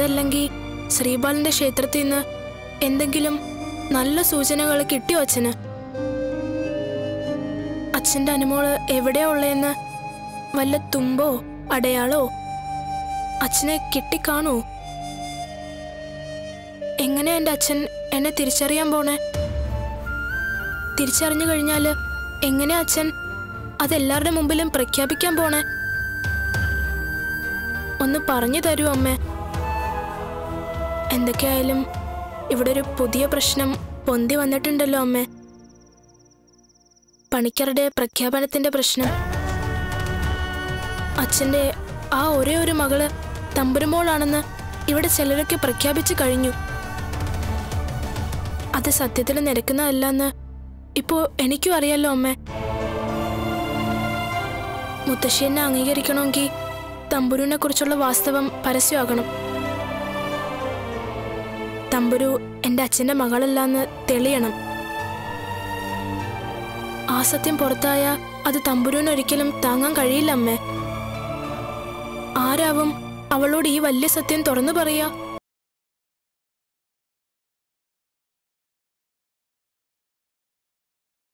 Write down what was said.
അതല്ലെങ്കിൽ ശ്രീബാലന്റെ ക്ഷേത്രത്തിൽ നിന്ന് എന്തെങ്കിലും നല്ല സൂചനകൾ കിട്ടിയോ അച്ഛന് അച്ഛന്റെ അനുമോള് എവിടെയാ ഉള്ളതെന്ന് വല്ല തുമ്പോ അടയാളോ അച്ഛനെ കിട്ടിക്കാണോ എങ്ങനെ എൻ്റെ അച്ഛൻ എന്നെ തിരിച്ചറിയാൻ പോണേ തിരിച്ചറിഞ്ഞു കഴിഞ്ഞാല് എങ്ങനെ അച്ഛൻ അതെല്ലാവരുടെ മുമ്പിലും പ്രഖ്യാപിക്കാൻ പോണേ ഒന്ന് പറഞ്ഞു തരൂ അമ്മേ എന്തൊക്കെയായാലും ഇവിടെ ഒരു പുതിയ പ്രശ്നം പൊന്തി വന്നിട്ടുണ്ടല്ലോ അമ്മേ പണിക്കരുടെ പ്രഖ്യാപനത്തിന്റെ പ്രശ്നം അച്ഛന്റെ ആ ഒരേ ഒരു മകള് തമ്പുരുമോളാണെന്ന് ഇവിടെ ചിലരൊക്കെ പ്രഖ്യാപിച്ചു കഴിഞ്ഞു അത് സത്യത്തിൽ നിരക്കുന്നതല്ലെന്ന് ഇപ്പോ എനിക്കും അറിയാലോ അമ്മേ മുത്തശ്ശി എന്നെ അംഗീകരിക്കണമെങ്കിൽ തമ്പുരുവിനെ കുറിച്ചുള്ള വാസ്തവം പരസ്യമാകണം തമ്പുരു എന്റെ അച്ഛന്റെ മകളല്ലാന്ന് തെളിയണം ആ സത്യം പുറത്തായ അത് തമ്പുരുവിന് ഒരിക്കലും താങ്ങാൻ കഴിയില്ല അമ്മേ ആരാവും അവളോട് ഈ വലിയ സത്യം തുറന്നു പറയാ